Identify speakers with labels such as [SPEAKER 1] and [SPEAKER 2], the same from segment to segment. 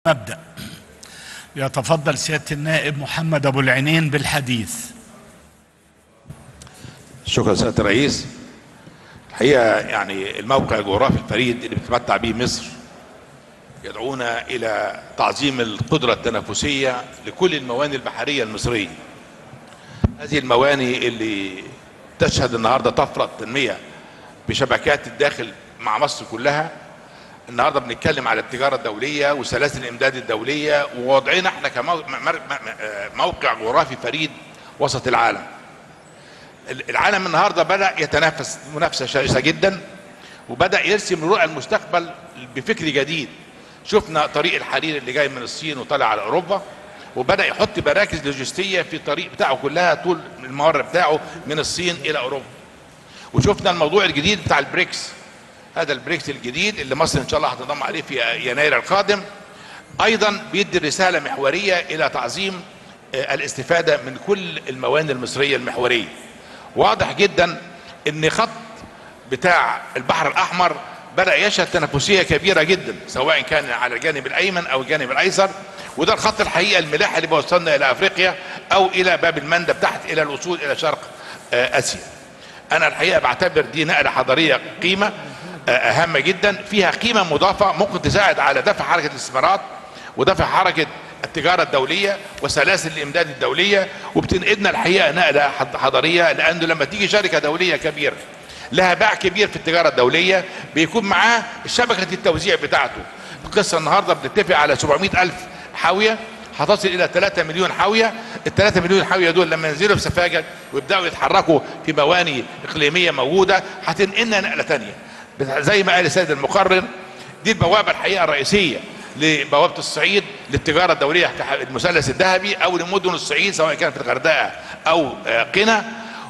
[SPEAKER 1] مبدأ يتفضل سيادة النائب محمد أبو العينين بالحديث
[SPEAKER 2] شكرا سيادة الرئيس الحقيقة يعني الموقع الجغرافي الفريد اللي بتتمتع به مصر يدعونا إلى تعظيم القدرة التنافسية لكل المواني البحرية المصرية هذه المواني اللي تشهد النهاردة طفرة تنمية بشبكات الداخل مع مصر كلها النهارده بنتكلم على التجاره الدوليه وسلاسل الامداد الدوليه ووضعنا احنا كموقع جغرافي فريد وسط العالم. العالم النهارده بدا يتنافس منافسه شرسه جدا وبدا يرسم رؤى المستقبل بفكر جديد. شفنا طريق الحرير اللي جاي من الصين وطالع على اوروبا وبدا يحط مراكز لوجستيه في الطريق بتاعه كلها طول الممر بتاعه من الصين الى اوروبا. وشفنا الموضوع الجديد بتاع البريكس هذا البريكس الجديد اللي مصر ان شاء الله هتنضم عليه في يناير القادم ايضا بيدي رساله محوريه الى تعظيم الاستفاده من كل الموانئ المصريه المحوريه واضح جدا ان خط بتاع البحر الاحمر بدا يشهد تنافسيه كبيره جدا سواء كان على الجانب الايمن او الجانب الايسر وده الخط الحقيقه الملاح اللي بيوصلنا الى افريقيا او الى باب المندب تحت الى الوصول الى شرق اسيا انا الحقيقه بعتبر دي نقله حضاريه قيمه هامه جدا فيها قيمه مضافه ممكن تساعد على دفع حركه الاستثمارات ودفع حركه التجاره الدوليه وسلاسل الامداد الدوليه وبتنقلنا الحقيقه نقله حضاريه لانه لما تيجي شركه دوليه كبيره لها باع كبير في التجاره الدوليه بيكون معاه شبكه التوزيع بتاعته القصه النهارده بنتفق على 700 الف حاويه هتصل الى 3 مليون حاويه ال 3 مليون حاويه دول لما ينزلوا في سفاجه ويبداوا يتحركوا في مواني اقليميه موجوده هتنقلنا نقله ثانيه زي ما قال السيد المقرر دي البوابه الحقيقه الرئيسيه لبوابه الصعيد للتجاره الدوليه المثلث الذهبي او لمدن الصعيد سواء كان في الغردقه او قنا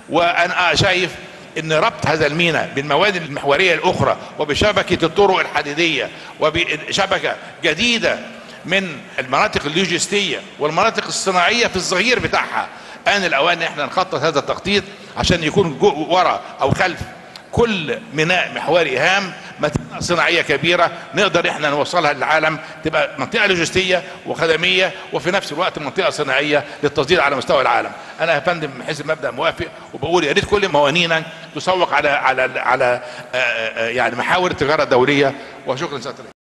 [SPEAKER 2] وانا شايف ان ربط هذا الميناء بالمواد المحوريه الاخرى وبشبكه الطرق الحديديه وبشبكه جديده من المناطق اللوجستيه والمناطق الصناعيه في الظهير بتاعها ان الاوان احنا نخطط هذا التخطيط عشان يكون ورا او خلف كل ميناء محوري هام مدينه صناعيه كبيره نقدر احنا نوصلها للعالم تبقى منطقه لوجستيه وخدميه وفي نفس الوقت منطقه صناعيه للتصدير على مستوى العالم. انا يا فندم من حيث المبدا موافق وبقول يا ريت كل موانينا تسوق على على على يعني محاور التجاره الدوليه وشكرا سياده